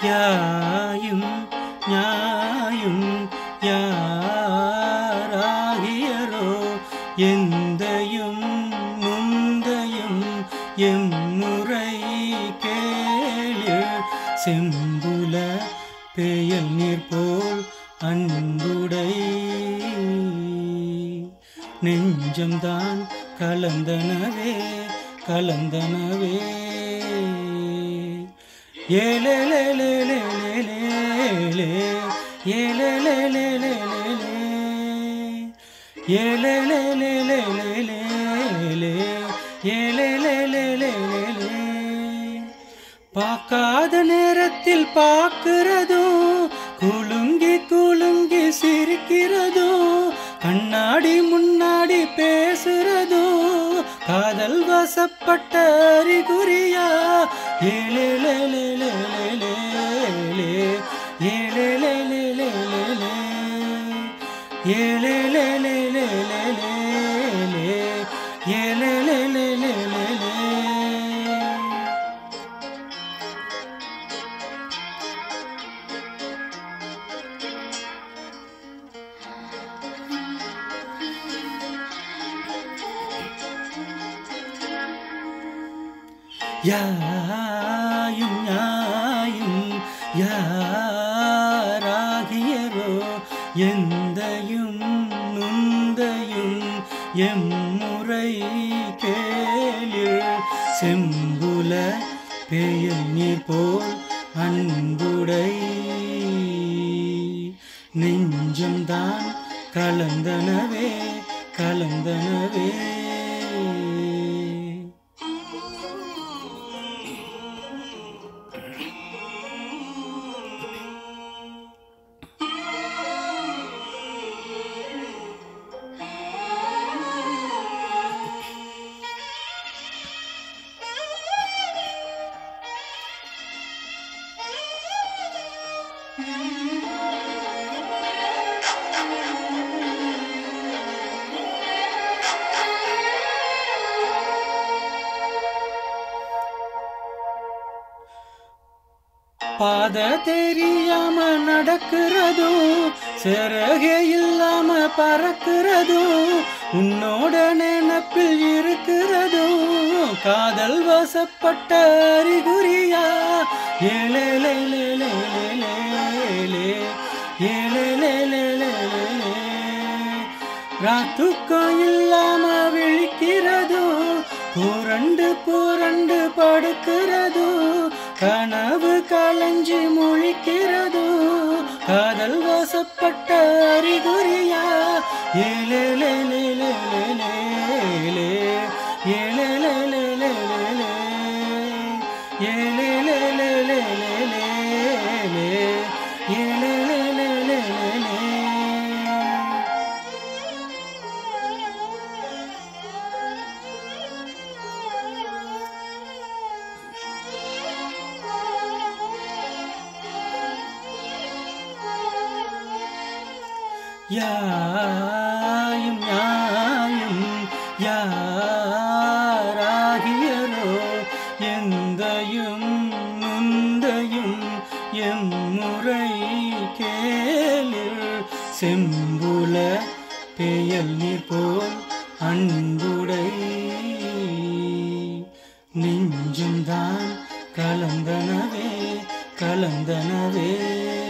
யாயும் ஞாயும் யாராகியரோ எந்தையும் முந்தையும் எம்முறை கேளு செம்புல பெயல் நீர் போல் அன்புடை நெஞ்சம்தான் கலந்தனவே கலந்தனவே ஏலேலேலேலேலேலே ஏலேலேலேலேலே ஏலேலேலேலேலே ஏலேலேலேலேலே பார்க்காத நேரத்தில் பார்க்கிறதோ குலுங்கி குலுங்கி சிரிக்கிறதோ கண்ணாடி முன்னாடி பேசுறதோ காதல் வசப்பட்ட அறிகுறியா ஏலேலேலேலேலே ஏலேலேலேலேலே ஏலேலேலேலேலே ஏலேலேலேலேலே யாயும் ஞாயும் யாராகியரோ எந்தையும் நுந்தையும் எம்முறை கேளு செம்புல பெயல் நீர் போல் அன்புடை நெஞ்சம்தான் கலந்தனவே கலந்தனவே பாத தெரியாம நடக்கிறதோ சிறகே இல்லாம பறக்கிறதோ உன்னோட நினப்பில் இருக்கிறதோ காதல் வசப்பட்ட அறிகுறியா ஏலேலேலேலேலே ஏலேலேலேலேலே ராத்துக்கம் இல்லாம விழிக்கிறதோ புரண்டு புரண்டு படுக்கிறதோ கனவு கலைஞ்சு முழிக்கிறதோ காதல் வசப்பட்ட அறிகுறியா ஏலேலேலேலேலே ஏலேலேலேலேலே ஏலேலேலேலேலே ஏலேலேலேலேலே யாயும் ஞாயும் யாராகியரோ எந்தையும் முந்தையும் எம்முறை கேளு செம்புல பெயல் நீர் போல் அன்புடை நெஞ்சும்தான் கலந்தனவே கலந்தனவே